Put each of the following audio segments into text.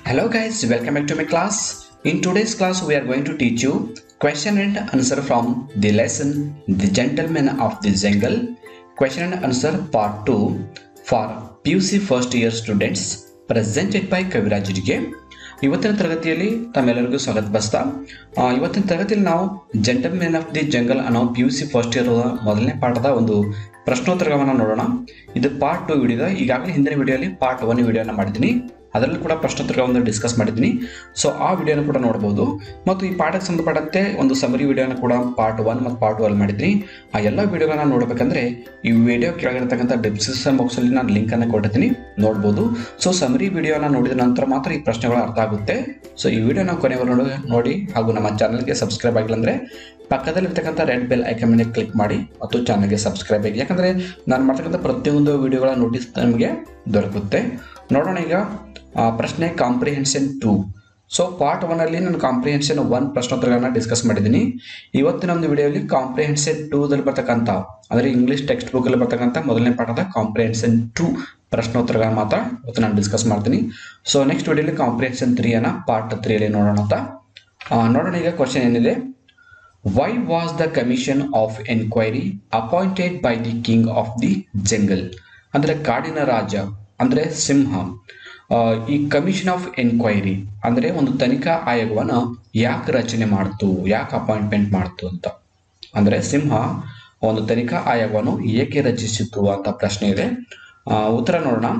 Hello guys, welcome back to my class. In today's class, we are going to teach you question and answer from the lesson The Gentleman of the Jungle. Question and answer part 2 for PUC first year students presented by Kaviraj ಡಿಗೆ ಇವತ್ತಿನ ತರಗತಿಯಲ್ಲಿ ತಮ್ಮೆಲ್ಲರಿಗೂ ಸ್ವಾಗತ ಬಸ್ತಾ ಆ, ಇವತ್ತಿನ ತರಗತಿಯಲ್ಲಿ ನಾವು gentleman of the jungle ಅನ್ನೋ P U C first year ಮೊದಲನೇ ಪಾಠದ ಒಂದು ಪ್ರಶ್ನೋತ್ತರವನ್ನು ನೋಡೋಣ ಇದು ಪಾರ್ಟ್ ಟು ವಿಡಿಯೋದ ಈಗಾಗಲೇ ಹಿಂದಿನ ವಿಡಿಯೋಲಿ ಪಾರ್ಟ್ ಒನ್ ವಿಡಿಯೋನ ಮಾಡಿದ್ದೀನಿ ಅದರಲ್ಲಿ ಕೂಡ ಪ್ರಶ್ನೋತ್ತರಗಳನ್ನು ಡಿಸ್ಕಸ್ ಮಾಡಿದ್ದೀನಿ ಸೊ ಆ ವಿಡಿಯೋನ ಕೂಡ ನೋಡ್ಬೋದು ಮತ್ತು ಈ ಪಾಠಕ್ಕೆ ಸಂಬಂಧಪಟ್ಟಂತೆ ಒಂದು ಸಮರಿ ವಿಡಿಯೋನ ಕೂಡ ಪಾರ್ಟ್ ಒನ್ ಮತ್ತು ಪಾರ್ಟ್ ಟು ಅಲ್ಲಿ ಮಾಡಿದ್ದೀನಿ ಆ ಎಲ್ಲ ವಿಡಿಯೋಗಳನ್ನ ನೋಡಬೇಕಂದ್ರೆ ಈ ವಿಡಿಯೋ ಕೆಳಗಿರ್ತಕ್ಕಂಥ ಡಿಸ್ಕ್ರಿಪ್ಷನ್ ಬಾಕ್ಸಲ್ಲಿ ನಾನು ಲಿಂಕನ್ನು ಕೊಟ್ಟಿದ್ದೀನಿ ನೋಡ್ಬೋದು ಸೊ ಸಮರಿ ವಿಡಿಯೋನ ನೋಡಿದ ನಂತರ ಮಾತ್ರ ಈ ಪ್ರಶ್ನೆಗಳು ಅರ್ಥ ಆಗುತ್ತೆ ಸೊ ಈ ವಿಡಿಯೋನ ಕೊನೆವರೆಗೂ ನೋಡಿ ನೋಡಿ ಹಾಗೂ ನಮ್ಮ ಚಾನಲ್ಗೆ ಸಬ್ಸ್ಕ್ರೈಬ್ ಆಗಿಲ್ಲ ಅಂದರೆ ಪಕ್ಕದಲ್ಲಿರ್ತಕ್ಕಂಥ ರೆಡ್ ಬೆಲ್ ಐಕನ್ ಮೇಲೆ ಕ್ಲಿಕ್ ಮಾಡಿ ಮತ್ತು ಚಾನಲ್ಗೆ ಸಬ್ಸ್ಕ್ರೈಬ್ ಆಗಿ ಯಾಕಂದರೆ ನಾನು ಮಾಡ್ತಕ್ಕಂಥ ಪ್ರತಿಯೊಂದು ವಿಡಿಯೋಗಳ ನೋಟಿಸ್ ನಿಮಗೆ ದೊರಕುತ್ತೆ ನೋಡೋಣ ಈಗ ಆ, ಪ್ರಶ್ನೆ ಕಾಂಪ್ರಿಹೆನ್ಷನ್ ಟು ಸೊ ಪಾರ್ಟ್ ಒನಲ್ಲಿ ನಾನು ಕಾಂಪ್ರಿಹೆನ್ಷನ್ ಒನ್ ಪ್ರಶ್ನೋತ್ತರಗಳನ್ನ ಡಿಸ್ಕಸ್ ಮಾಡಿದ್ದೀನಿ ಇವತ್ತಿನ ಒಂದು ವಿಡಿಯೋಲಿ ಕಾಂಪ್ರಿಹೆನ್ಷನ್ ಟೂದಲ್ಲಿ ಬರ್ತಕ್ಕಂಥ ಅಂದರೆ ಇಂಗ್ಲೀಷ್ ಟೆಕ್ಸ್ಟ್ ಬುಕ್ಕಲ್ಲಿ ಬರ್ತಕ್ಕಂಥ ಮೊದಲನೇ ಪಾಠದ ಕಾಂಪ್ರಿಹೆನ್ಷನ್ ಟು ಪ್ರಶ್ನೋತ್ತರಗಳನ್ನ ಮಾತ್ರ ಇವತ್ತು ನಾನು ಡಿಸ್ಕಸ್ ಮಾಡ್ತೀನಿ ಸೊ ನೆಕ್ಸ್ಟ್ ವಿಡಿಯೋಲಿ ಕಾಂಪ್ರಿಹೆನ್ಷನ್ ತ್ರೀಯನ್ನು ಪಾರ್ಟ್ ತ್ರೀಯಲ್ಲಿ ನೋಡೋಣ ಅಂತ ಆ, ನೋಡೋಣ ಈಗ ಕ್ವಶನ್ ಏನಿದೆ why was the commission of enquiry appointed by the king of the jungle ಅಂದರೆ ಕಾಡಿನ ರಾಜ ಅಂದರೆ ಸಿಂಹ ಆ, ಈ ಕಮಿಷನ್ ಆಫ್ ಎನ್ಕ್ವೈರಿ ಅಂದರೆ ಒಂದು ತನಿಖಾ ಆಯೋಗವನ್ನು ಯಾಕೆ ರಚನೆ ಮಾಡ್ತು ಯಾಕೆ ಅಪಾಯಿಂಟ್ಮೆಂಟ್ ಮಾಡ್ತು ಅಂತ ಅಂದರೆ ಸಿಂಹ ಒಂದು ತನಿಖಾ ಆಯೋಗವನ್ನು ಏಕೆ ರಚಿಸಿತು ಅಂತ ಪ್ರಶ್ನೆ ಇದೆ ಆ, ಉತ್ತರ ನೋಡೋಣ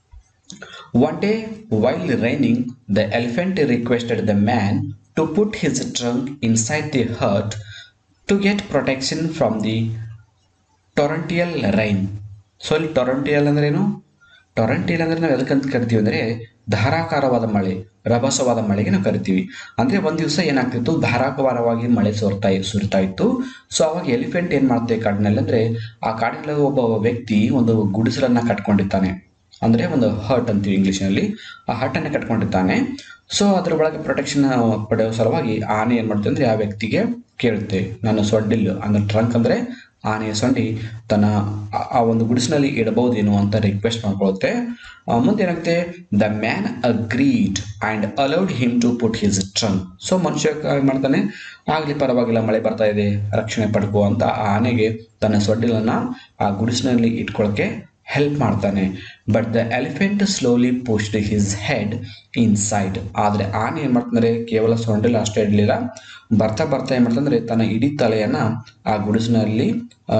One day, while raining, the elephant requested the man to put his trunk inside the hut to get protection from the torrential rain. So ಇಲ್ಲಿ ಟೊರಂಟಿಯಲ್ ಅಂದ್ರೆ ಏನು ಟೊರಂಟಿಯಲ್ ಅಂದ್ರೆ ನಾವು ಎದಕ್ಕಂತ ಕರಿತೀವಿ ಅಂದರೆ ಧಾರಾಕಾರವಾದ ಮಳೆ ರಭಸವಾದ ಮಳೆಗೆ ನಾವು ಕರಿತೀವಿ ಅಂದರೆ ಒಂದು ದಿವಸ ಏನಾಗ್ತಿತ್ತು ಧಾರಾಕಾರವಾಗಿ ಮಳೆ ಸುರ್ತಾ ಸುರಿತಾ ಇತ್ತು ಸೊ ಅವಾಗ ಎಲಿಫೆಂಟ್ ಏನು ಮಾಡುತ್ತೆ ಕಾಡಿನಲ್ಲಿ ಅಂದರೆ ಆ ಕಾಡಿನಲ್ಲಿ ಒಬ್ಬ ವ್ಯಕ್ತಿ ಒಂದು ಗುಡಿಸಲನ್ನ ಕಟ್ಕೊಂಡಿರ್ತಾನೆ ಅಂದರೆ ಒಂದು ಹರ್ಟ್ ಅಂತೀವಿ ಇಂಗ್ಲೀಷ್ನಲ್ಲಿ ಆ ಹರ್ಟನ್ನು ಕಟ್ಕೊಂಡಿರ್ತಾನೆ ಸೊ ಅದ್ರ ಒಳಗೆ ಪ್ರೊಟೆಕ್ಷನ್ ಪಡೆಯೋ ಸಲುವಾಗಿ ಆನೆ ಏನು ಮಾಡುತ್ತೆ ಅಂದರೆ ಆ ವ್ಯಕ್ತಿಗೆ ಕೇಳುತ್ತೆ ನಾನು ಸೊಡ್ಡಿಲ್ ಅಂದ್ರೆ ಟ್ರಂಕ್ ಅಂದರೆ ಆನೆಯ ಸೊಂಡಿ ತನ್ನ ಆ- ಆ ಒಂದು ಗುಡಿಸಿನಲ್ಲಿ ಇಡಬಹುದೇನೋ ಅಂತ ರಿಕ್ವೆಸ್ಟ್ ಮಾಡ್ಕೊಳುತ್ತೆ ಆ, ಮುಂದೆ ಏನಾಗುತ್ತೆ the man agreed and allowed him to put his trunk so ಮನುಷ್ಯ ಏನ್ ಮಾಡ್ತಾನೆ ಆಗಲಿ ಪರವಾಗಿಲ್ಲ ಮಳೆ ಬರ್ತಾ ಇದೆ ರಕ್ಷಣೆ ಪಡ್ಕೋ ಅಂತ ಆ ಆನೆಗೆ ತನ್ನ ಸೊಡ್ಡಿಲನ್ನು ಆ ಗುಡಿಸಿನಲ್ಲಿ ಇಟ್ಕೊಳ್ಳೋಕೆ ಹೆಲ್ಪ್ ಮಾಡ್ತಾನೆ but the elephant slowly pushed his head inside ಆದರೆ ಆನೆ ಏನು ಮಾಡ್ತಂದ್ರೆ ಕೇವಲ ಸೊಂಡಿಲ್ ಅಷ್ಟೇ ಇಡಲಿಲ್ಲ ಬರ್ತಾ ಬರ್ತಾ ಏನು ಮಾಡ್ತಂದ್ರೆ ತನ್ನ ಇಡೀ ತಲೆಯನ್ನು ಆ ಗುಡಿಸಿನಲ್ಲಿ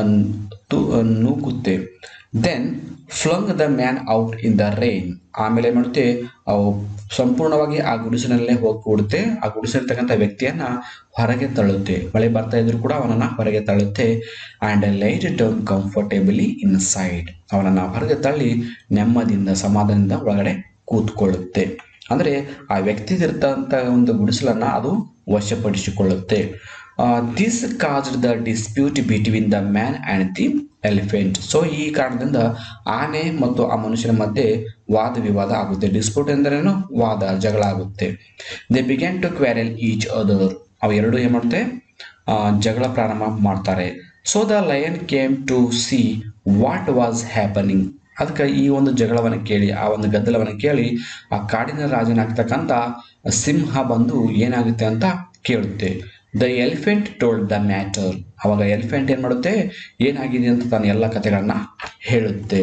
ನೂಕುತ್ತೆ then flung the man out in the rain ಆಮೇಲೆ ಏನು ಮಾಡುತ್ತೆ ಅವು ಸಂಪೂರ್ಣವಾಗಿ ಆ ಗುಡಿಸಿನಲ್ಲೇ ಹೋಗಿ ಕೂಡುತ್ತೆ ಆ ಗುಡಿಸಿರ್ತಕ್ಕಂಥ ವ್ಯಕ್ತಿಯನ್ನ ಹೊರಗೆ ತಳ್ಳುತ್ತೆ ಮಳೆ ಬರ್ತಾ ಇದ್ರು ಕೂಡ ಅವನನ್ನ ಹೊರಗೆ ತಳ್ಳುತ್ತೆ and lay down comfortably inside ಅವನನ್ನ ಹೊರಗೆ ತಳ್ಳಿ ನೆಮ್ಮದಿಯಿಂದ ಸಮಾಧಾನದಿಂದ ಒಳಗಡೆ ಕೂತ್ಕೊಳ್ಳುತ್ತೆ ಅಂದರೆ ಆ ವ್ಯಕ್ತಿದಿರ್ತಂಥ ಒಂದು ಗುಡಿಸಲನ್ನ ಅದು ವಶಪಡಿಸಿಕೊಳ್ಳುತ್ತೆ this caused the dispute between the man and the elephant so ಈ ಕಾರಣದಿಂದ ಆನೆ ಮತ್ತು ಆ ಮನುಷ್ಯನ ಮಧ್ಯೆ ವಾದ ವಿವಾದ ಆಗುತ್ತೆ ಡಿಸ್ಪ್ಯೂಟ್ ಎಂದರೇನು ವಾದ ಜಗಳ ಆಗುತ್ತೆ they began to quarrel each other ಅವು ಎರಡು ಏನು ಮಾಡುತ್ತೆ ಆ, ಜಗಳ ಪ್ರಾರಂಭ ಮಾಡ್ತಾರೆ so the lion came to see what was happening ಅದಕ್ಕೆ ಈ ಒಂದು ಜಗಳವನ್ನು ಕೇಳಿ ಆ ಒಂದು ಗದ್ದಲವನ್ನು ಕೇಳಿ ಆ ಕಾಡಿನ ರಾಜನಾಗ್ತಕ್ಕಂಥ ಸಿಂಹ ಬಂದು ಏನಾಗುತ್ತೆ ಅಂತ ಕೇಳುತ್ತೆ the elephant told the matter ಅವಾಗ ಎಲಿಫೆಂಟ್ ಏನು ಮಾಡುತ್ತೆ ಏನಾಗಿದೆ ಅಂತ ತನ್ನ ಎಲ್ಲ ಕಥೆಗಳನ್ನ ಹೇಳುತ್ತೆ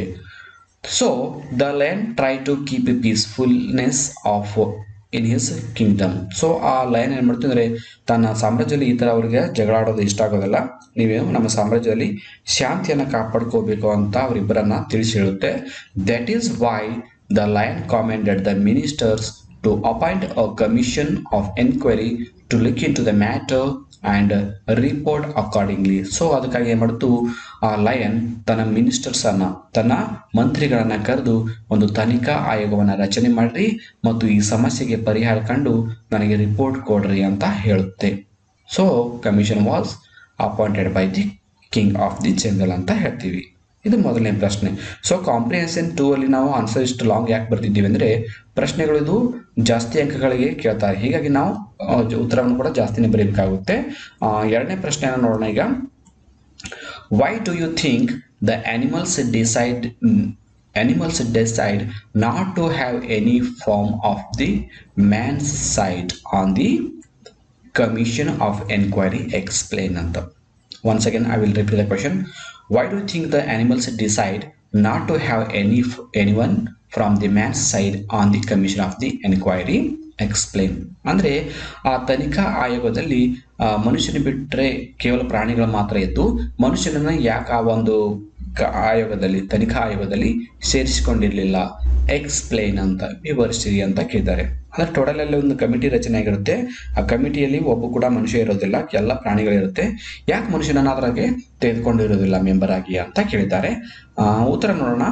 so the lion try to keep a peacefulness of in his kingdom so ಆ ಲಯನ್ ಏನು ಮಾಡ್ತೀವಿ ಅಂದರೆ ತನ್ನ ಸಾಮ್ರಾಜ್ಯದಲ್ಲಿ ಈ ಥರ ಅವರಿಗೆ ಜಗಳ ಆಡೋದು ಇಷ್ಟ ಆಗೋದಿಲ್ಲ ನೀವೇನು ನಮ್ಮ ಸಾಮ್ರಾಜ್ಯದಲ್ಲಿ ಶಾಂತಿಯನ್ನು ಕಾಪಾಡ್ಕೋಬೇಕು ಅಂತ ಅವರಿಬ್ಬರನ್ನ ತಿಳಿಸಿ ಹೇಳುತ್ತೆ that is why the lion commanded the ministers to appoint a commission of enquiry to look into the matter and report accordingly so ಅದಕ್ಕಾಗಿ ಏನು ಮಾಡ್ತು ಆ ಲಯನ್ ತನ್ನ ಮಿನಿಸ್ಟರ್ಸನ್ನು ತನ್ನ ಮಂತ್ರಿಗಳನ್ನು ಕರೆದು ಒಂದು ತನಿಖಾ ಆಯೋಗವನ್ನು ರಚನೆ ಮಾಡಿರಿ ಮತ್ತು ಈ ಸಮಸ್ಯೆಗೆ ಪರಿಹಾರ ಕಂಡು ನನಗೆ ರಿಪೋರ್ಟ್ ಕೊಡ್ರಿ ಅಂತ ಹೇಳುತ್ತೆ so commission was appointed by the king of the jungle ಅಂತ ಹೇಳ್ತೀವಿ ಇದು ಮೊದಲನೇ ಪ್ರಶ್ನೆ ಸೊ ಕಾಂಪ್ರಿಹೆನ್ಷನ್ ಟೂ ಅಲ್ಲಿ ನಾವು ಆನ್ಸರ್ ಇಷ್ಟು ಲಾಂಗ್ ಯಾಕೆ ಬರ್ತಿದ್ದೀವಿ ಅಂದರೆ ಪ್ರಶ್ನೆಗಳು ಇದು ಜಾಸ್ತಿ ಅಂಕಗಳಿಗೆ ಕೇಳ್ತಾರೆ ಹೀಗಾಗಿ ನಾವು ಆ, ಜ- ಉತ್ತರವನ್ನು ಕೂಡ ಜಾಸ್ತಿನೇ ಬರೀಬೇಕಾಗುತ್ತೆ ಆ, ಎರಡನೇ ಪ್ರಶ್ನೆಯನ್ನು ನೋಡೋಣ ಈಗ why do you think the animals decide animals decide not to have any form of the man's side on the commission of enquiry explain ಅಂತ once again i will repeat the question why do you think the animals decide not to have any anyone from the man's side on the commission of the enquiry explain ಅಂದರೆ ಆ ತನಿಖಾ ಆಯೋಗದಲ್ಲಿ ಆ, ಮನುಷ್ಯನ ಬಿಟ್ಟರೆ ಕೇವಲ ಪ್ರಾಣಿಗಳು ಮಾತ್ರ ಇದ್ದು ಮನುಷ್ಯನನ್ನ ಯಾಕೆ ಆ ಒಂದು ಕ- ಆಯೋಗದಲ್ಲಿ ತನಿಖಾ ಆಯೋಗದಲ್ಲಿ ಸೇರಿಸಿಕೊಂಡಿರಲಿಲ್ಲ ಎಕ್ಸ್ಪ್ಲೇನ್ ಅಂತ ವಿವರಿಸಿರಿ ಅಂತ ಕೇಳಿದ್ದಾರೆ ಅಂದ್ರೆ ಟೋಟಲ್ ಅಲ್ಲಿ ಒಂದು ಕಮಿಟಿ ರಚನೆ ಆಗಿರುತ್ತೆ ಆ ಕಮಿಟಿಯಲ್ಲಿ ಒಬ್ಬ ಕೂಡ ಮನುಷ್ಯ ಇರೋದಿಲ್ಲ ಎಲ್ಲ ಪ್ರಾಣಿಗಳಿರುತ್ತೆ ಯಾಕೆ ಮನುಷ್ಯನನ್ನ ಅದ್ರಾಗೆ ತೆಗೆದುಕೊಂಡಿರೋದಿಲ್ಲ ಮೆಂಬರ್ ಆಗಿ ಅಂತ ಕೇಳಿದ್ದಾರೆ ಆ, ಉತ್ತರ ನೋಡೋಣ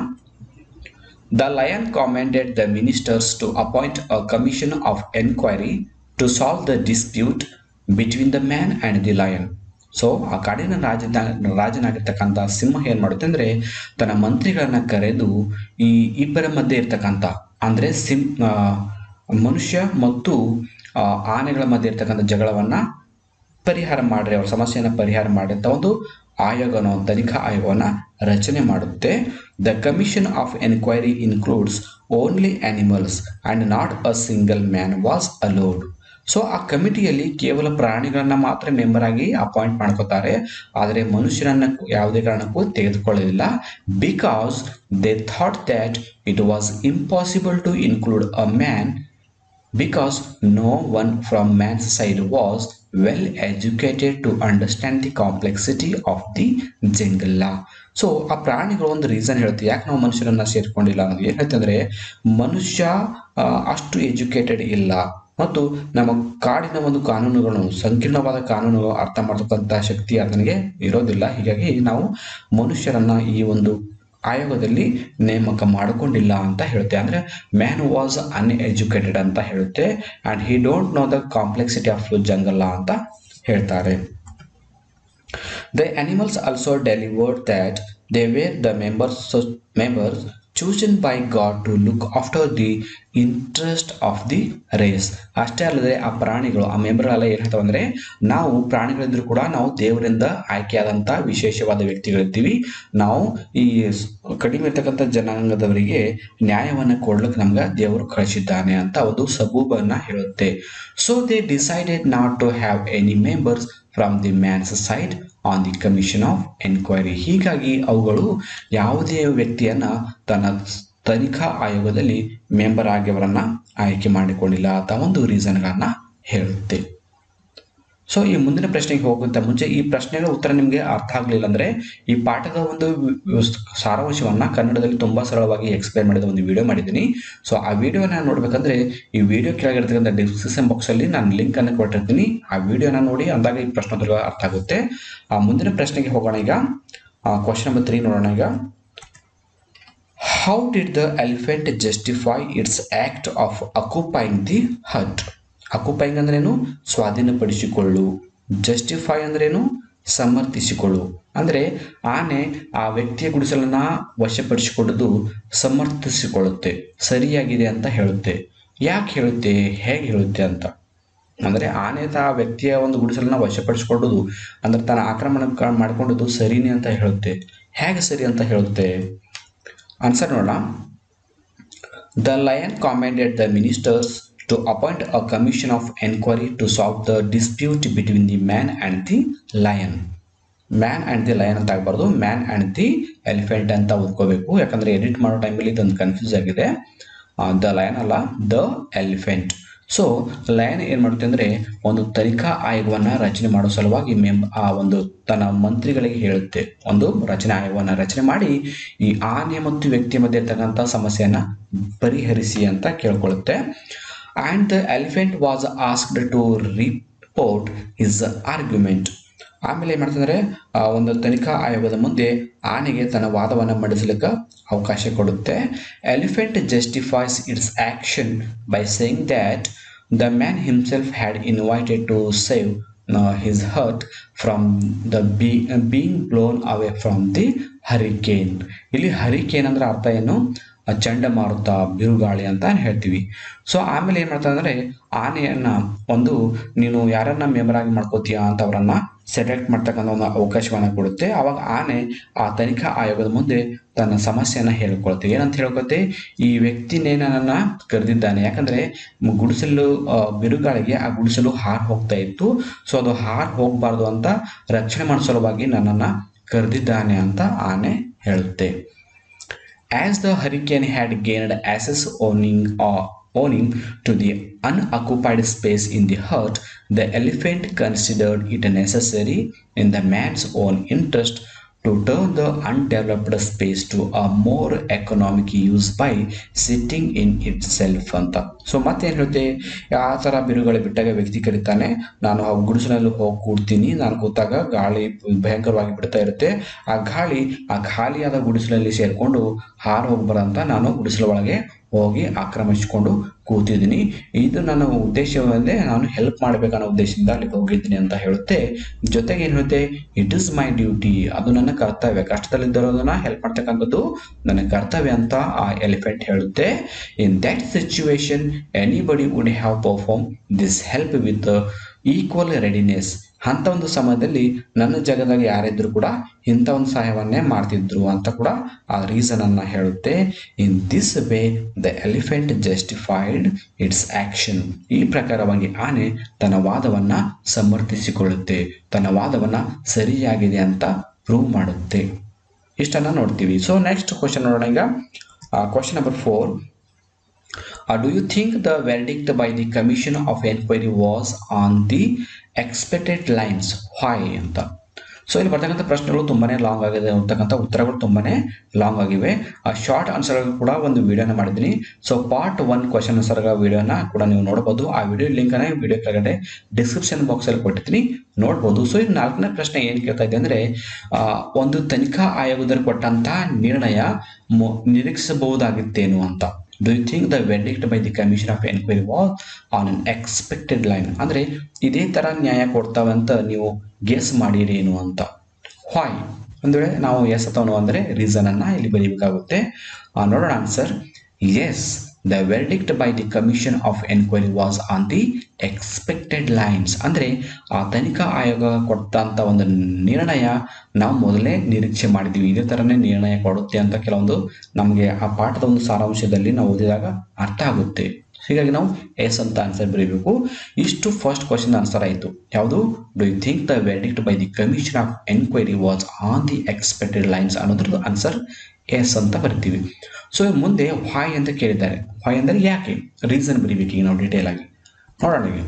The lion commanded the ministers to appoint a commission of enquiry to solve the dispute between the man and the lion. So ಆ ಕಾಡಿನ ರಾಜ ರಾಜನಾಗಿರ್ತಕ್ಕಂಥ ಸಿಂಹ ಏನ್ ಮಾಡುತ್ತೆ ಅಂದ್ರೆ ತನ್ನ ಮಂತ್ರಿಗಳನ್ನ ಕರೆದು ಈ ಇಬ್ಬರ ಮಧ್ಯೆ ಇರ್ತಕ್ಕಂಥ ಅಂದ್ರೆ ಸಿಂ ಆ, ಮನುಷ್ಯ ಮತ್ತು ಆ, ಆನೆಗಳ ಮಧ್ಯೆ ಇರ್ತಕ್ಕಂಥ ಜಗಳವನ್ನ ಪರಿಹಾರ ಮಾಡ್ರಿ ಅವ್ರ ಸಮಸ್ಯೆಯನ್ನು ಪರಿಹಾರ ಮಾಡಿ ಅಂತ ಒಂದು ಆಯೋಗನ ಒಂದು ತನಿಖಾ ಆಯೋಗವನ್ನ ರಚನೆ ಮಾಡುತ್ತೆ the commission of enquiry includes only animals and not a single man was allowed so ಆ ಕಮಿಟಿಯಲ್ಲಿ ಕೇವಲ ಪ್ರಾಣಿಗಳನ್ನ ಮಾತ್ರ ಮೆಂಬರ್ ಆಗಿ ಅಪಾಯಿಂಟ್ ಮಾಡ್ಕೋತಾರೆ ಆದರೆ ಮನುಷ್ಯರನ್ನ ಯಾವುದೇ ಕಾರಣಕ್ಕೂ ತೆಗೆದುಕೊಳ್ಳಲಿಲ್ಲ because they thought that it was impossible to include a man because no one from man's side was well educated to understand the complexity of the jungle law so ಆ ಪ್ರಾಣಿಗಳು ಒಂದು ರೀಸನ್ ಹೇಳುತ್ತೆ ಯಾಕೆ ನಾವು ಮನುಷ್ಯರನ್ನ ಸೇರ್ಕೊಂಡಿಲ್ಲ ಅನ್ನೋದು ಏನ್ ಹೇಳ್ತಂದ್ರೆ ಮನುಷ್ಯ ಆ, ಅಷ್ಟು ಎಜುಕೇಟೆಡ್ ಇಲ್ಲ ಮತ್ತು ನಮ್ಮ ಕಾಡಿನ ಒಂದು ಕಾನೂನುಗಳು ಸಂಕೀರ್ಣವಾದ ಕಾನೂನುಗಳು ಅರ್ಥ ಮಾಡ್ತಕ್ಕಂಥ ಶಕ್ತಿ ಆತನಿಗೆ ಇರೋದಿಲ್ಲ ಹೀಗಾಗಿ ನಾವು ಮನುಷ್ಯರನ್ನ ಈ ಒಂದು ಆಯೋಗದಲ್ಲಿ ನೇಮಕ ಮಾಡಿಕೊಂಡಿಲ್ಲ ಅಂತ ಹೇಳುತ್ತೆ ಅಂದ್ರೆ ಮ್ಯಾನ್ ವಾಸ್ ಅನ್ಎಜುಕೇಟೆಡ್ ಅಂತ ಹೇಳುತ್ತೆ and he don't know the complexity of jungle ಅಂತ ಹೇಳ್ತಾರೆ The animals also delivered that they were the members members chosen by God to look after the interest of the race. ಅಷ್ಟೇ ಅಲ್ಲದೆ ಆ ಪ್ರಾಣಿಗಳು ಆ ಮೆಂಬರ್ಗಳೆಲ್ಲ ಏನು ಹೇಳ್ತಾವೆ ಅಂದ್ರೆ ನಾವು ಪ್ರಾಣಿಗಳಿದ್ರು ಕೂಡ ನಾವು ದೇವರಿಂದ ಆಯ್ಕೆಯಾದಂಥ ವಿಶೇಷವಾದ ವ್ಯಕ್ತಿಗಳಿರ್ತೀವಿ ನಾವು ಈ ಸ್- ಕಡಿಮೆ ಇರ್ತಕ್ಕಂಥ ಜನಾಂಗದವರಿಗೆ ನ್ಯಾಯವನ್ನು ಕೊಡ್ಲಿಕ್ಕೆ ನಮ್ಗೆ ದೇವರು ಕಳಿಸಿದ್ದಾನೆ ಅಂತ ಒಂದು ಸಬೂಬನ್ನ ಹೇಳುತ್ತೆ so they decided not to have any members from the man's side on the commission of enquiry ಹೀಗಾಗಿ ಅವುಗಳು ಯಾವುದೇ ವ್ಯಕ್ತಿಯನ್ನ ತನ್ನ ತನಿಖಾ ಆಯೋಗದಲ್ಲಿ ಮೆಂಬರ್ ಆಗಿಯವರನ್ನ ಆಯ್ಕೆ ಮಾಡಿಕೊಂಡಿಲ್ಲ ಅಂತ ಒಂದು ರೀಸನ್ಗಳನ್ನ ಹೇಳುತ್ತೆ ಸೊ ಈ ಮುಂದಿನ ಪ್ರಶ್ನೆಗೆ ಹೋಗುವಂತ ಮುಂಚೆ ಈ ಪ್ರಶ್ನೆಗಳ ಉತ್ತರ ನಿಮಗೆ ಅರ್ಥ ಆಗಲಿಲ್ಲ ಅಂದ್ರೆ ಈ ಪಾಠದ ಒಂದು ವಿ- ವಿ- ಸಾರಾಂಶವನ್ನ ಕನ್ನಡದಲ್ಲಿ ತುಂಬಾ ಸರಳವಾಗಿ ಎಕ್ಸ್ಪ್ಲೈನ್ ಮಾಡಿದ ಒಂದು ವಿಡಿಯೋ ಮಾಡಿದ್ದೀನಿ ಸೊ ಆ ವಿಡಿಯೋನ ನೋಡ್ಬೇಕಂದ್ರೆ ಈ ವಿಡಿಯೋ ಕೆಳಗಿರ್ತಕ್ಕಂಥ ಡಿಸ್ಕ್ರಿಪ್ಷನ್ ಬಾಕ್ಸ್ ಅಲ್ಲಿ ನಾನು ಲಿಂಕ್ ಅನ್ನು ಕೊಟ್ಟಿರ್ತೀನಿ ಆ ವಿಡಿಯೋನ ನೋಡಿ ಅಂದಾಗ ಈ ಪ್ರಶ್ನೋತ್ತರ ಅರ್ಥ ಆಗುತ್ತೆ ಆ ಮುಂದಿನ ಪ್ರಶ್ನೆಗೆ ಹೋಗೋಣ ಈಗ ಕ್ವಶನ್ ನಂಬರ್ ತ್ರೀ ನೋಡೋಣ ಈಗ how did the elephant justify its act of occupying the hut occupying ಅಂದ್ರೇನು ಸ್ವಾಧೀನಪಡಿಸಿಕೊಳ್ಳು ಜಸ್ಟಿಫೈ ಅಂದ್ರೇನು ಸಮರ್ಥಿಸಿಕೊಳ್ಳು ಅಂದ್ರೆ ಆನೆ ಆ ವ್ಯಕ್ತಿಯ ಗುಡಿಸಲನ್ನ ವಶಪಡಿಸಿಕೊಳ್ಳುವುದು ಸಮರ್ಥಿಸಿಕೊಳ್ಳುತ್ತೆ ಸರಿಯಾಗಿದೆ ಅಂತ ಹೇಳುತ್ತೆ ಯಾಕೆ ಹೇಳುತ್ತೆ ಹೇಗೆ ಹೇಳುತ್ತೆ ಅಂತ ಅಂದ್ರೆ ಆನೆ ತಾ ವ್ಯಕ್ತಿಯ ಒಂದು ಗುಡಿಸಲನ್ನ ವಶಪಡಿಸಿಕೊಳ್ಳುವುದು ಅಂದ್ರೆ ತನ್ನ ಆಕ್ರಮಣ ಮಾಡಿಕೊಂಡದ್ದು ಸರಿನೇ ಅಂತ ಹೇಳುತ್ತೆ ಹೇಗೆ ಸರಿ ಅಂತ ಹೇಳುತ್ತೆ ಆನ್ಸರ್ ನೋಡೋಣ the lion commanded the ministers to appoint a commission of enquiry to solve the dispute between the man and the lion man and the lion ಅಂತ ಆಗಬಾರ್ದು ಮ್ಯಾನ್ ಆ್ಯಂಡ್ ದಿ ಎಲಿಫೆಂಟ್ ಅಂತ ಓದ್ಕೋಬೇಕು ಯಾಕಂದ್ರೆ ಎಡಿಟ್ ಮಾಡೋ ಟೈಮಲ್ಲಿ ಇದೊಂದು confuse ಆಗಿದೆ the lion ಅಲ್ಲ the elephant so lion ಏನು ಮಾಡುತ್ತೆ ಅಂದರೆ ಒಂದು ತನಿಖಾ ಆಯೋಗವನ್ನು ರಚನೆ ಮಾಡೋ ಸಲುವಾಗಿ ಮೆಂ ಆ ಒಂದು ತನ್ನ ಮಂತ್ರಿಗಳಿಗೆ ಹೇಳುತ್ತೆ ಒಂದು ರಚನೆ ಆಯೋಗವನ್ನು ರಚನೆ ಮಾಡಿ ಈ ಆನೆ ಮತ್ತು ವ್ಯಕ್ತಿಯ ಮಧ್ಯೆ ಇರ್ತಕ್ಕಂಥ ಸಮಸ್ಯೆಯನ್ನು ಪರಿಹರಿಸಿ ಅಂತ ಕೇಳ್ಕೊಳ್ಳುತ್ತೆ and the elephant was asked to report his argument ಆಮೇಲೆ ಏನು ಮಾಡ್ತಂದ್ರೆ ಆ ಒಂದು ತನಿಖಾ ಆಯೋಗದ ಮುಂದೆ ಆನೆಗೆ ತನ್ನ ವಾದವನ್ನು ಮಂಡಿಸಲಿಕ್ಕೆ ಅವಕಾಶ ಕೊಡುತ್ತೆ elephant justifies its action by saying that the man himself had invited to save his hut from the be being blown away from the hurricane ಇಲ್ಲಿ ಹರಿಕೇನ್ ಅಂದ್ರೆ ಅರ್ಥ ಏನು ಆ ಚಂಡಮಾರುತ ಬಿರುಗಾಳಿ ಅಂತ ಹೇಳ್ತೀವಿ ಸೊ ಆಮೇಲೆ ಏನು ಮಾಡ್ತಾರೆ ಅಂದರೆ ಆನೆಯನ್ನ ಒಂದು ನೀನು ಯಾರನ್ನ ಮೆಂಬರ್ ಆಗಿ ಮಾಡ್ಕೋತೀಯಾ ಅಂತ ಅವರನ್ನ ಸೆಲೆಕ್ಟ್ ಮಾಡ್ತಕ್ಕಂಥ ಒಂದು ಅವಕಾಶವನ್ನು ಕೊಡುತ್ತೆ ಅವಾಗ ಆನೆ ಆ ತನಿಖಾ ಆಯೋಗದ ಮುಂದೆ ತನ್ನ ಸಮಸ್ಯೆಯನ್ನ ಹೇಳ್ಕೊಳುತ್ತೆ ಏನಂತ ಹೇಳ್ಕೊತ್ತೆ ಈ ವ್ಯಕ್ತಿನೇ ನನ್ನನ್ನ ಕರೆದಿದ್ದಾನೆ ಯಾಕಂದ್ರೆ ಮ್- ಗುಡಿಸಲು ಆ, ಬಿರುಗಾಳಿಗೆ ಆ ಗುಡಿಸಲು ಹಾರ್ ಹೋಗ್ತಾ ಇತ್ತು ಸೊ ಅದು ಹಾರ್ ಹೋಗಬಾರ್ದು ಅಂತ ರಕ್ಷಣೆ ಮಾಡೋ ಸಲುವಾಗಿ ನನ್ನನ್ನ ಕರೆದಿದ್ದಾನೆ ಅಂತ ಆನೆ ಹೇಳುತ್ತೆ As the hurricane had gained access owning or owning to the unoccupied space in the hut, the elephant considered it necessary in the man's own interest to turn the undeveloped space to a more economic use by sitting in itself ಅಂತ so ಮತ್ತೇನು ಹೇಳುತ್ತೆ ಆ ಥರ ಬಿರುಗಾಳಿ ಬಿಟ್ಟಾಗ ವ್ಯಕ್ತಿ ಕರೀತಾನೆ ನಾನು ಆ ಗುಡಿಸಲಲ್ಲಿ ಹೋಗಿ ಕೂಡ್ತೀನಿ ನಾನು ಕೂತಾಗ ಗಾಳಿ ಭಯಂಕರವಾಗಿ ಬಿಡ್ತಾ ಇರುತ್ತೆ ಆ ಗಾಳಿ ಆ ಖಾಲಿಯಾದ ಗುಡಿಸಲಲ್ಲಿ ಸೇರಿಕೊಂಡು ಹಾರು ಹೋಗ್ಬಾರಂತ ನಾನು ಗುಡಿಸಲ ಒಳಗೆ ಹೋಗಿ ಆಕ್ರಮಿಸಿಕೊಂಡು ಕೂತಿದ್ದೀನಿ ಇದು ನನ್ನ ಉದ್ದೇಶವಲ್ಲದೆ ನಾನು ಹೆಲ್ಪ್ ಮಾಡಬೇಕನ್ನೋ ಉದ್ದೇಶದಿಂದ ಅಲ್ಲಿ ಹೋಗಿದ್ದೀನಿ ಅಂತ ಹೇಳುತ್ತೆ ಜೊತೆಗೆ ಏನು ಹೇಳುತ್ತೆ ಇಟ್ ಇಸ್ ಮೈ ಡ್ಯೂಟಿ ಅದು ನನ್ನ ಕರ್ತವ್ಯ ಕಷ್ಟದಲ್ಲಿದ್ದರೋದನ್ನ ಹೆಲ್ಪ್ ಮಾಡ್ತಕ್ಕಂಥದ್ದು ನನ್ನ ಕರ್ತವ್ಯ ಅಂತ ಆ ಎಲಿಫೆಂಟ್ ಹೇಳುತ್ತೆ in that situation anybody would have perform this help with equal readiness ಅಂತ ಒಂದು ಸಮಯದಲ್ಲಿ ನನ್ನ ಜಾಗದಾಗ ಯಾರಿದ್ರು ಕೂಡ ಇಂಥ ಒಂದು ಸಹಾಯವನ್ನೇ ಮಾಡ್ತಿದ್ರು ಅಂತ ಕೂಡ ಆ ರೀಸನ್ ಅನ್ನ ಹೇಳುತ್ತೆ in this way the elephant justified its action ಈ ಪ್ರಕಾರವಾಗಿ ಆನೆ ತನ್ನ ವಾದವನ್ನ ಸಮರ್ಥಿಸಿಕೊಳ್ಳುತ್ತೆ ತನ್ನ ವಾದವನ್ನ ಸರಿಯಾಗಿದೆ ಅಂತ ಪ್ರೂವ್ ಮಾಡುತ್ತೆ ಇಷ್ಟನ್ನ ನೋಡ್ತೀವಿ ಸೊ ನೆಕ್ಸ್ಟ್ ಕ್ವಶನ್ ನೋಡೋಣ ಈಗ question number four Uh, do you think the verdict by the commission of inquiry was on the expected lines? Why ಅಂತ ಸೊ ಇಲ್ಲಿ ಬರ್ತಕ್ಕಂಥ ಪ್ರಶ್ನೆಗಳು ತುಂಬಾನೇ ಲಾಂಗ್ ಆಗಿದೆ ಅಂತಕ್ಕಂಥ ಉತ್ತರಗಳು ತುಂಬಾನೇ ಲಾಂಗ್ ಆಗಿವೆ ಆ ಶಾರ್ಟ್ ಆನ್ಸರ್ ಕೂಡ ಒಂದು ವಿಡಿಯೋನ ಮಾಡಿದ್ದೀನಿ so part one question answer ವಿಡಿಯೋನ ಕೂಡ ನೀವು ನೋಡಬಹುದು ಆ ವಿಡಿಯೋ ಲಿಂಕ್ ಅನ್ನ ವಿಡಿಯೋ ಕೆಳಗಡೆ ಡಿಸ್ಕ್ರಿಪ್ಷನ್ ಬಾಕ್ಸ್ ಅಲ್ಲಿ ಕೊಟ್ಟಿರ್ತೀನಿ ನೋಡ್ಬೋದು ಸೊ ಇದು ನಾಲ್ಕನೇ ಪ್ರಶ್ನೆ ಏನ್ ಕೇಳ್ತಾ ಇದೆ ಅಂದ್ರೆ ಆ, ಒಂದು ತನಿಖಾ ಆಯೋಗದಲ್ಲಿ ಕೊಟ್ಟಂತಹ ನಿರ್ಣಯ ಮೊ- ನಿರೀಕ್ಷಿಸಬಹುದಾಗಿತ್ತೇನು ಅಂತ do you think the verdict by the commission of enquiry was on an expected line ಅಂದ್ರೆ ಇದೇ ತರ ನ್ಯಾಯ ಕೊಡ್ತಾವೆ ಅಂತ ನೀವು ಗೆಸ್ ಮಾಡಿರೇನು ಅಂತ ವಾಯ್ ಅಂದ್ರೆ ನಾವು ಎಸ್ ಅಥವಾ ಅಂದ್ರೆ ರೀಸನ್ ಅನ್ನ ಇಲ್ಲಿ ಬರೀಬೇಕಾಗುತ್ತೆ ಆ, ನೋಡೋಣ answer is the verdict by the commission of enquiry was on the expected lines ಅಂದ್ರೆ ಆ ತನಿಖಾ ಆಯೋಗ ಕೊಟ್ಟಂತ ಒಂದು ನಿರ್ಣಯ ನಾವು ಮೊದಲೇ ನಿರೀಕ್ಷೆ ಮಾಡಿದ್ವಿ ಇದೇ ತರನೇ ನಿರ್ಣಯ ಕೊಡುತ್ತೆ ಅಂತ ಕೆಲವೊಂದು ನಮಗೆ ಆ ಪಾಠದ ಒಂದು ಸಾರಾಂಶದಲ್ಲಿ ನಾವು ಓದಿದಾಗ ಅರ್ಥ ಆಗುತ್ತೆ ಹೀಗಾಗಿ ನಾವು ಎಸ್ ಅಂತ ಆನ್ಸರ್ ಬರೀಬೇಕು ಇಷ್ಟು ಫಸ್ಟ್ ಕ್ವಶನ್ ಆನ್ಸರ್ ಆಯಿತು ಯಾವುದು do you think the verdict by the commission of enquiry was on the expected lines ಅನ್ನೋದ್ರದ್ದು ಆನ್ಸರ್ ಎಸ್ ಅಂತ ಬರ್ತೀವಿ ಸೊ ಮುಂದೆ ವಾಯ್ ಅಂತ ಕೇಳಿದ್ದಾರೆ ವಾಯ್ ಅಂದರೆ ಯಾಕೆ ರೀಸನ್ ಬರೀಬೇಕು ಈಗ ನಾವು ಡೀಟೇಲ್ ಆಗಿ ನೋಡೋಣ ಈಗ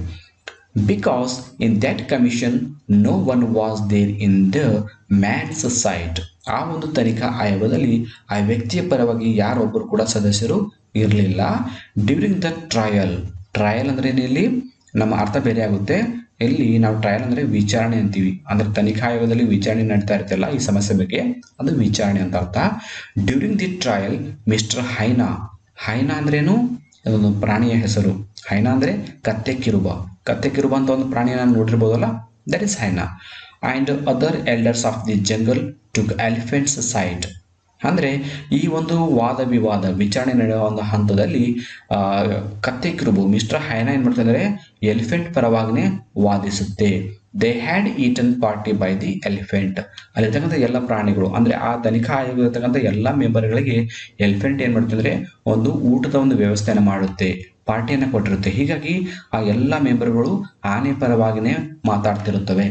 because in that commission no one was there in the man's side ಆ ಒಂದು ತನಿಖಾ ಆಯೋಗದಲ್ಲಿ ಆ ವ್ಯಕ್ತಿಯ ಪರವಾಗಿ ಯಾರೊಬ್ಬರು ಕೂಡ ಸದಸ್ಯರು ಇರಲಿಲ್ಲ ಡ್ಯೂರಿಂಗ್ ದ ಟ್ರಯಲ್ ಟ್ರಯಲ್ ಅಂದ್ರೆ ಏನು ಇಲ್ಲಿ ನಮ್ಮ ಅರ್ಥ ಬೇರೆ ಆಗುತ್ತೆ ಇಲ್ಲಿ ನಾವು ಟ್ರಯಲ್ ಅಂದ್ರೆ ವಿಚಾರಣೆ ಅಂತೀವಿ ಅಂದ್ರೆ ತನಿಖಾ ಆಯೋಗದಲ್ಲಿ ವಿಚಾರಣೆ ನಡೀತಾ ಇರ್ತಲ್ಲ ಈ ಸಮಸ್ಯೆ ಬಗ್ಗೆ ಅದು ವಿಚಾರಣೆ ಅಂತ ಅರ್ಥ during the trial mister hyena hyena ಅಂದ್ರೇನು ಅದೊಂದು ಪ್ರಾಣಿಯ ಹೆಸರು ಹೈನಾ ಅಂದ್ರೆ ಕತ್ತೆ ಕಿರುಬ ಕತ್ತೆ ಕಿರುಬ ಅಂತ ಒಂದು ಪ್ರಾಣಿಯನ್ನು ನೋಡಿರ್ಬೋದಲ್ಲ that is hyena and other elders of the jungle to elephant's side ಅಂದರೆ ಈ ಒಂದು ವಾದ ವಿವಾದ ವಿಚಾರಣೆ ನಡೆಯುವ ಒಂದು ಹಂತದಲ್ಲಿ ಆ, ಕತ್ತೆ ಕಿರುಬು ಮಿಸ್ಟರ್ ಹೈನಾ ಏನು ಮಾಡ್ತಾರೆ ಎಲಿಫೆಂಟ್ ಪರವಾಗಿನೇ ವಾದಿಸುತ್ತೆ they had eaten party by the elephant ಅಲ್ಲಿರ್ತಕ್ಕಂಥ ಎಲ್ಲ ಪ್ರಾಣಿಗಳು ಅಂದ್ರೆ ಆ ತನಿಖಾ ಆಯೋಗ ಇರ್ತಕ್ಕಂಥ ಎಲ್ಲ ಮೆಂಬರ್ಗಳಿಗೆ ಎಲಿಫೆಂಟ್ ಏನ್ ಮಾಡುತ್ತೆ ಅಂದ್ರೆ ಒಂದು ಊಟದ ಒಂದು ವ್ಯವಸ್ಥೆಯನ್ನು ಮಾಡುತ್ತೆ ಪಾರ್ಟಿಯನ್ನು ಕೊಟ್ಟಿರುತ್ತೆ ಹೀಗಾಗಿ ಆ ಎಲ್ಲ ಮೆಂಬರ್ಗಳು ಆನೆ ಪರವಾಗಿನೇ ಮಾತಾಡ್ತಿರುತ್ತವೆ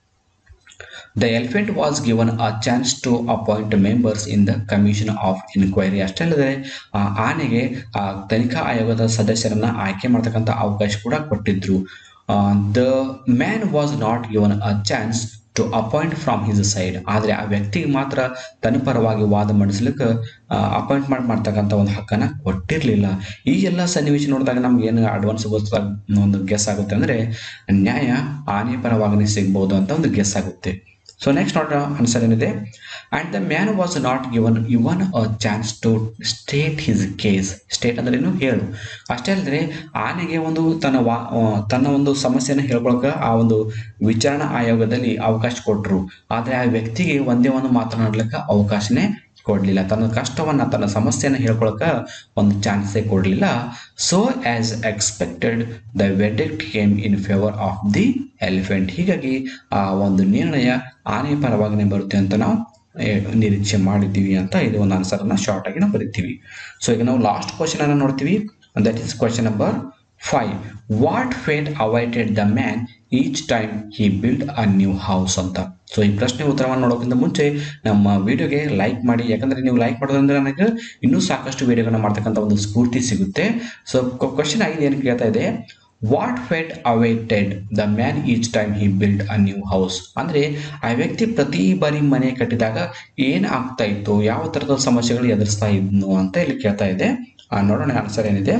the elephant was given a chance to appoint members in the commission of inquiry ಅಷ್ಟೇ ಅಲ್ಲದೆ ಆ ಆನೆಗೆ ಆ ತನಿಖಾ ಆಯೋಗದ ಸದಸ್ಯರನ್ನ ಆಯ್ಕೆ ಮಾಡ್ತಕ್ಕಂಥ ಅವಕಾಶ ಕೂಡ ಕೊಟ್ಟಿದ್ರು the man was not given a chance to appoint from his side ಆದರೆ ಆ ವ್ಯಕ್ತಿಗೆ ಮಾತ್ರ ತನ್ನ ಪರವಾಗಿ ವಾದ ಮಂಡಿಸ್ಲಿಕ್ಕೆ ಅಪಾಯಿಂಟ್ಮೆಂಟ್ ಮಾಡ್ತಕ್ಕಂಥ ಒಂದು ಹಕ್ಕನ್ನು ಕೊಟ್ಟಿರಲಿಲ್ಲ ಈ ಎಲ್ಲ ಸನ್ನಿವೇಶ ನೋಡಿದಾಗ ನಮ್ಗೆ ಏನು ಅಡ್ವಾನ್ಸ್ ಗೊತ್ತಾಗ ಒಂದು ಗೆಸ್ ಆಗುತ್ತೆ ಅಂದರೆ ನ್ಯಾಯ ಆನೆ ಪರವಾಗಿನೇ ಸಿಗ್ಬೋದು ಅಂತ ಒಂದು ಗೆಸ್ ಆಗುತ್ತೆ ಸೊ ನೆಕ್ಸ್ಟ್ ನೋಡೋಣ ಆನ್ಸರ್ ಏನಿದೆ and the man was not given even a chance to state his case state ಅಂದ್ರೆ ಏನು ಹೇಳು ಅಷ್ಟೇ ಅಲ್ಲದೆ ಆನೆಗೆ ಒಂದು ತನ್ನ ವಾ ಆ, ತನ್ನ ಒಂದು ಸಮಸ್ಯೆನ ಹೇಳ್ಕೊಳಕ ಆ ಒಂದು ವಿಚಾರಣಾ ಆಯೋಗದಲ್ಲಿ ಅವಕಾಶ ಕೊಟ್ಟರು ಆದರೆ ಆ ವ್ಯಕ್ತಿಗೆ ಒಂದೇ ಒಂದು ಮಾತನಾಡ್ಲಿಕ್ಕೆ ಅವಕಾಶನೇ ಕೊಡಲಿಲ್ಲ ತನ್ನ ಕಷ್ಟವನ್ನು ತನ್ನ ಸಮಸ್ಯೆಯನ್ನು ಹೇಳ್ಕೊಳಕ್ಕೆ ಒಂದು ಚಾನ್ಸೇ ಕೊಡಲಿಲ್ಲ so as expected the verdict came in favour of the elephant ಹೀಗಾಗಿ ಆ ಒಂದು ನಿರ್ಣಯ ಆನೆ ಪರವಾಗಿನೇ ಬರುತ್ತೆ ಅಂತ ನಾವು ಏ, ನಿರೀಕ್ಷೆ ಮಾಡಿದ್ದೀವಿ ಅಂತ ಇದು ಒಂದು ಆನ್ಸರನ್ನು ಶಾರ್ಟ್ ಆಗಿ ನಾವು ಬರಿತೀವಿ ಸೊ ಈಗ ನಾವು ಲಾಸ್ಟ್ ಕ್ವಶನ್ ಅನ್ನು ನೋಡ್ತೀವಿ that is question number five what fate awaited the man each time he build a new house ಅಂತ ಸೊ ಈ ಪ್ರಶ್ನೆ ಉತ್ತರವನ್ನು ನೋಡೋಕ್ಕಿಂತ ಮುಂಚೆ ನಮ್ಮ ವಿಡಿಯೋಗೆ ಲೈಕ್ ಮಾಡಿ ಯಾಕಂದ್ರೆ ನೀವು ಲೈಕ್ ಮಾಡೋದ್ರಿಂದ ನನಗೆ ಇನ್ನೂ ಸಾಕಷ್ಟು ವಿಡಿಯೋಗಳನ್ನ ಮಾಡ್ತಕ್ಕಂಥ ಒಂದು ಸ್ಫೂರ್ತಿ ಸಿಗುತ್ತೆ ಸೊ ಕ್ವಶನ್ ಆಗಿದೆ ಏನು ಕೇಳ್ತಾ ಇದೆ what fate awaited the man each time he build a new house ಅಂದರೆ ಆ ವ್ಯಕ್ತಿ ಪ್ರತಿ ಬಾರಿ ಮನೆ ಕಟ್ಟಿದಾಗ ಏನು ಆಗ್ತಾ ಇತ್ತು ಯಾವ ಥರದ ಸಮಸ್ಯೆಗಳು ಎದುರಿಸ್ತಾ ಇದ್ನು ಅಂತ ಇಲ್ಲಿ ಕೇಳ್ತಾ ಇದೆ ಆ, ನೋಡೋಣ ಆನ್ಸರ್ ಏನಿದೆ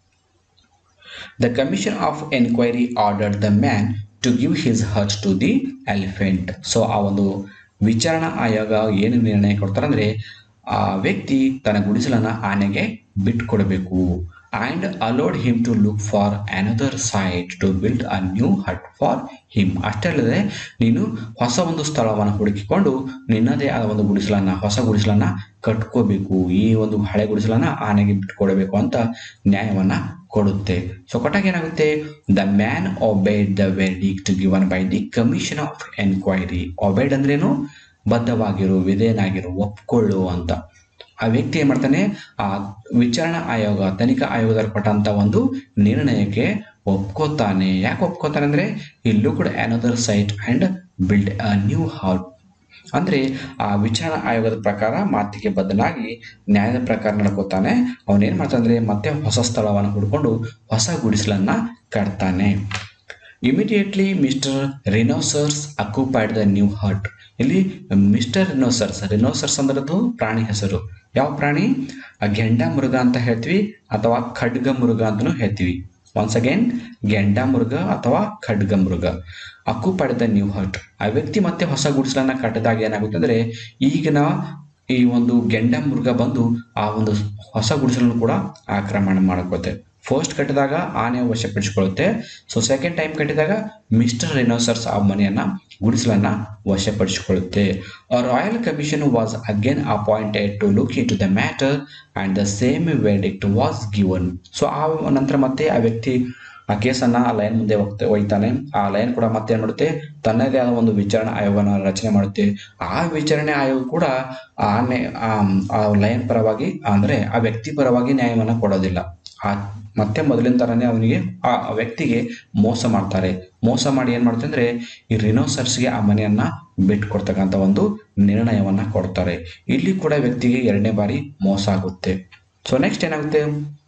The Commission of Enquiry ordered the man to give his hut to the elephant. So ಆ ಒಂದು ವಿಚಾರಣಾ ಆಯೋಗ ಏನು ನಿರ್ಣಯ ಕೊಡ್ತಾರೆ ಅಂದ್ರೆ ಆ ವ್ಯಕ್ತಿ ತನ್ನ ಗುಡಿಸಲನ್ನ ಆನೆಗೆ ಬಿಟ್ಕೊಡ್ಬೇಕು and allowed him to look for another site to build a new hut for him ಅಷ್ಟೇ ಅಲ್ಲದೆ ನೀನು ಹೊಸ ಒಂದು ಸ್ಥಳವನ್ನು ಹುಡುಕಿಕೊಂಡು ನಿನ್ನದೇ ಆದ ಒಂದು ಗುಡಿಸಲನ್ನ ಹೊಸ ಗುಡಿಸಲನ್ನ ಕಟ್ಕೋಬೇಕು ಈ ಒಂದು ಹಳೆ ಗುಡಿಸಲನ್ನ ಆನೆಗೆ ಬಿಟ್ಕೊಡ್ಬೇಕು ಅಂತ ನ್ಯಾಯವನ್ನ ಕೊಡುತ್ತೆ ಸೊ ಕೊಟ್ಟಾಗ ಏನಾಗುತ್ತೆ the man obeyed the verdict given by the commission of enquiry obeyed ಅಂದ್ರೇನು ಬದ್ಧವಾಗಿರು ವಿಧೇಯನಾಗಿರು ಒಪ್ಕೊಳ್ಳು ಅಂತ ಆ ವ್ಯಕ್ತಿ ಏನ್ ಮಾಡ್ತಾನೆ ಆ ವಿಚಾರಣಾ ಆಯೋಗ ತನಿಖಾ ಆಯೋಗದಲ್ಲಿ ಕೊಟ್ಟಂತ ಒಂದು ನಿರ್ಣಯಕ್ಕೆ ಒಪ್ಕೋತಾನೆ ಯಾಕೆ ಒಪ್ಕೋತಾನೆ ಅಂದ್ರೆ ಇಲ್ಲೂ ಕೂಡ another site and build a new hut ಅಂದ್ರೆ ಆ ವಿಚಾರಣಾ ಆಯೋಗದ ಪ್ರಕಾರ ಮಾತಿಗೆ ಬದಲಾಗಿ ನ್ಯಾಯದ ಪ್ರಕಾರ ನಡ್ಕೋತಾನೆ ಅವನೇನ್ ಮಾಡ್ತಾನೆ ಅಂದ್ರೆ ಮತ್ತೆ ಹೊಸ ಸ್ಥಳವನ್ನು ಹುಡ್ಕೊಂಡು ಹೊಸ ಗುಡಿಸಲನ್ನ ಕಟ್ತಾನೆ immediately mister rhinoceros occupied the new hut ಇಲ್ಲಿ ಮಿಸ್ಟರ್ ರಿನೋಸರ್ಸ್ ರಿನೋಸರ್ಸ್ ಅಂದ್ರದ್ದು ಪ್ರಾಣಿ ಹೆಸರು ಯಾವ ಪ್ರಾಣಿ ಆ ಗೆಂಡ ಮೃಗ ಅಂತ ಹೇಳ್ತೀವಿ ಅಥವಾ ಖಡ್ಗ ಮೃಗ ಅಂತಲೂ ಹೇಳ್ತೀವಿ ಒನ್ಸ್ ಅಗೇನ್ ಗೆಂಡ ಮೃಗ ಅಥವಾ ಖಡ್ಗ ಮೃಗ ಅಕ್ಯುಪೈಡ್ ದ ನ್ಯೂ ಹಟ್ ಆ ವ್ಯಕ್ತಿ ಮತ್ತೆ ಹೊಸ ಗುಡಿಸಲನ್ನ ಕಟ್ಟಿದಾಗ ಏನಾಗುತ್ತೆ ಅಂದ್ರೆ ಈಗಿನ ಈ ಒಂದು ಗೆಂಡ ಮೃಗ ಬಂದು ಆ ಒಂದು ಹೊಸ ಗುಡಿಸಲನ್ನು ಕೂಡ ಆಕ್ರಮಣ ಮಾಡ್ಕೋತೆ ಫಸ್ಟ್ ಕಟ್ಟಿದಾಗ ಆನೆ ವಶಪಡಿಸಿಕೊಳ್ಳುತ್ತೆ ಸೊ ಸೆಕೆಂಡ್ ಟೈಮ್ ಕಟ್ಟಿದಾಗ ಮಿಸ್ಟರ್ ರಿನೋಸರ್ಸ್ ಆ ಮನೆಯನ್ನ ಗುಡಿಸಲನ್ನ ವಶಪಡಿಸಿಕೊಳ್ಳುತ್ತೆ royal commission was again appointed to look into the matter and the same verdict was given so ಆ ನಂತರ ಮತ್ತೆ ಆ ವ್ಯಕ್ತಿ ಆ ಕೇಸನ್ನ ಆ ಲೈನ್ ಮುಂದೆ ಹೋಗ್ತಾ ಒಯ್ತಾನೆ ಆ ಲೈನ್ ಕೂಡ ಮತ್ತೆ ಏನ್ ಮಾಡುತ್ತೆ ತನ್ನದೇ ಆದ ಒಂದು ವಿಚಾರಣಾ ಆಯೋಗನ ರಚನೆ ಮಾಡುತ್ತೆ ಆ ವಿಚಾರಣೆ ಆಯೋಗ ಕೂಡ ಆ ನೆ- ಆ- ಆ ಲೈನ್ ಪರವಾಗಿ ಅಂದ್ರೆ ಆ ವ್ಯಕ್ತಿ ಪರವಾಗಿ ನ್ಯಾಯವನ್ನ ಕೊಡೋದಿಲ್ಲ ಆ ಮತ್ತೆ ಮೊದಲಿನ ತರನೇ ಅವನಿಗೆ ಆ ವ್ಯಕ್ತಿಗೆ ಮೋಸ ಮಾಡ್ತಾರೆ ಮೋಸ ಮಾಡಿ ಏನ್ ಮಾಡ್ತಾರೆ ಅಂದ್ರೆ ಈ ರಿನೋಸರ್ಸ್ಗೆ ಆ ಮನೆಯನ್ನ ಬಿಟ್ಕೊಡ್ತಕ್ಕಂಥ ಒಂದು ನಿರ್ಣಯವನ್ನ ಕೊಡ್ತಾರೆ ಇಲ್ಲಿ ಕೂಡ ವ್ಯಕ್ತಿಗೆ ಎರಡನೇ ಬಾರಿ ಮೋಸ ಆಗುತ್ತೆ ಸೊ ನೆಕ್ಸ್ಟ್ ಏನಾಗುತ್ತೆ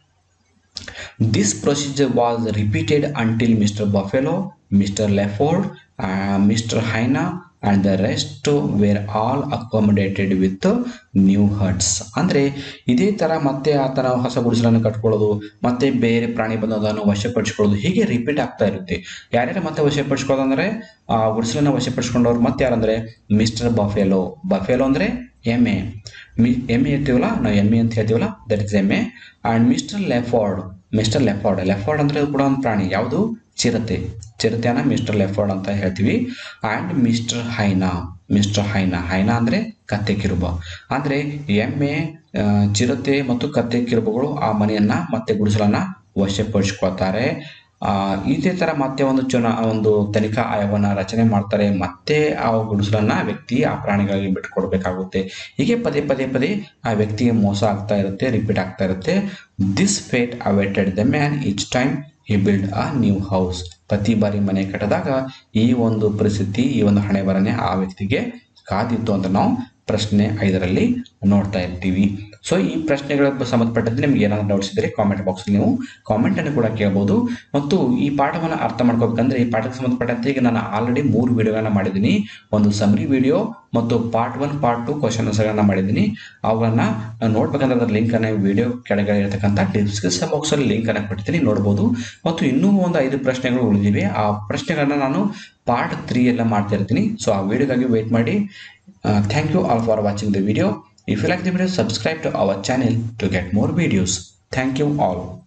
This procedure was repeated until Mr. Buffalo, Mr. Lefford, uh, Mr. Haina, and the rest were all accommodated with new huts. ಅಂದ್ರೆ ಇದೇ ತರ ಮತ್ತೆ ಆತನ ಹೊಸ ಗುಡಿಸಲನ್ನು ಕಟ್ಕೊಳ್ಳೋದು ಮತ್ತೆ ಬೇರೆ ಪ್ರಾಣಿ ಬಂದು ಅದನ್ನು ವಶಪಡಿಸ್ಕೊಳ್ಳೋದು ಹೀಗೆ ರಿಪೀಟ್ ಆಗ್ತಾ ಇರುತ್ತೆ ಯಾರ್ಯಾರು ಮತ್ತೆ ವಶಪಡಿಸ್ಕೊಳ್ಳೋದು ಅಂದ್ರೆ ಆ ಗುಡಿಸಲನ್ನ ವಶಪಡಿಸ್ಕೊಂಡವ್ರು ಮತ್ತೆ ಯಾರಂದ್ರೆ ಮಿಸ್ಟರ್ ಬಫೆಲೋ ಬಫೆಲೋ ಅಂದ್ರೆ ಎಮ್ಮೆ ಮಿ ಎಮ್ಮೆ ಇರ್ತೀವಲ್ಲ ನಾವು ಎಮ್ಮೆ ಅಂತ ಹೇಳ್ತೀವಲ್ಲ ದಟ್ ಇಸ್ ಎಮ್ಮೆ and mister leopard mister leopard leopard ಅಂದ್ರೆ ಕೂಡ ಒಂದು ಪ್ರಾಣಿ ಯಾವುದು ಚಿರತೆ ಚಿರತೆಯನ್ನ ಮಿಸ್ಟರ್ ಲೆಫಾರ್ಡ್ ಅಂತ ಹೇಳ್ತೀವಿ and mister hyena mister hyena hyena ಅಂದ್ರೆ ಕತ್ತೆ ಕಿರುಬ ಅಂದ್ರೆ ಎಮ್ಮೆ ಆ, ಚಿರತೆ ಮತ್ತು ಕತ್ತೆ ಕಿರುಬಗಳು ಆ ಮನೆಯನ್ನ ಮತ್ತೆ ಗುಡಿಸಲನ್ನ ವಶಪಡಿಸ್ಕೊಳ್ತಾರೆ ಆ ಇದೇ ತರ ಮತ್ತೆ ಒಂದು ಚುನಾ ಒಂದು ತನಿಖಾ ಆಯೋಗನ ರಚನೆ ಮಾಡ್ತಾರೆ ಮತ್ತೆ ಆ ಗುಡಿಸಲನ್ನ ವ್ಯಕ್ತಿ ಆ ಪ್ರಾಣಿಗಳಿಗೆ ಬಿಟ್ಕೊಡ್ಬೇಕಾಗುತ್ತೆ ಹೀಗೆ ಪದೇ ಪದೇ ಪದೇ ಆ ವ್ಯಕ್ತಿಗೆ ಮೋಸ ಆಗ್ತಾ ಇರುತ್ತೆ ರಿಪೀಟ್ ಆಗ್ತಾ ಇರುತ್ತೆ this fate awaited the man each time he build a new house ಪ್ರತಿ ಬಾರಿ ಮನೆ ಕಟ್ಟಿದಾಗ ಈ ಒಂದು ಪರಿಸ್ಥಿತಿ ಈ ಒಂದು ಹಣೆ ಬರನೆ ಆ ವ್ಯಕ್ತಿಗೆ ಕಾದಿತ್ತು ಅಂತ ನಾವು ಪ್ರಶ್ನೆ ಐದರಲ್ಲಿ ನೋಡ್ತಾ ಇರ್ತೀವಿ ಸೊ ಈ ಪ್ರಶ್ನೆಗಳ ಸಂಬಂಧಪಟ್ಟಂತೆ ನಿಮ್ಗೆ ಏನಾದ್ರು ಡೌಟ್ಸ್ ಇದ್ದರೆ ಕಾಮೆಂಟ್ ಬಾಕ್ಸ್ ನೀವು ಕಾಮೆಂಟ್ ಅನ್ನು ಕೂಡ ಕೇಳಬಹುದು ಮತ್ತು ಈ ಪಾಠವನ್ನು ಅರ್ಥ ಮಾಡ್ಕೋಬೇಕಂದ್ರೆ ಈ ಪಾಠಕ್ಕೆ ಸಂಬಂಧಪಟ್ಟಂತೆ ಈಗ ನಾನು ಆಲ್ರೆಡಿ ಮೂರು ವಿಡಿಯೋಗಳನ್ನ ಮಾಡಿದ್ದೀನಿ ಒಂದು ಸಮರಿ ವಿಡಿಯೋ ಮತ್ತು part one part two question ಆನ್ಸರ್ಗಳನ್ನ ಮಾಡಿದ್ದೀನಿ ಅವುಗಳನ್ನ ನೋಡ್ಬೇಕಂದ್ರೆ ಅದರ ಲಿಂಕ್ ಅನ್ನ ವಿಡಿಯೋ ಕೆಳಗಡೆ ಇರತಕ್ಕಂಥ ಡಿಸ್ಕ್ರಿಪ್ಷನ್ ಬಾಕ್ಸ್ ಅಲ್ಲಿ ಲಿಂಕ್ ಅನ್ನ ಕೊಡ್ತೀನಿ ನೋಡ್ಬೋದು ಮತ್ತು ಇನ್ನೂ ಒಂದು ಐದು ಪ್ರಶ್ನೆಗಳು ಉಳಿದಿವೆ ಆ ಪ್ರಶ್ನೆಗಳನ್ನ ನಾನು ಪಾರ್ಟ್ ತ್ರೀ ಎಲ್ಲ ಮಾಡ್ತಾ ಇರ್ತೀನಿ ಸೊ ಆ ವಿಡಿಯೋಗಾಗಿ ವೇಟ್ ಮಾಡಿ thank you all for watching the video if you like the video subscribe to our channel to get more videos. Thank you all.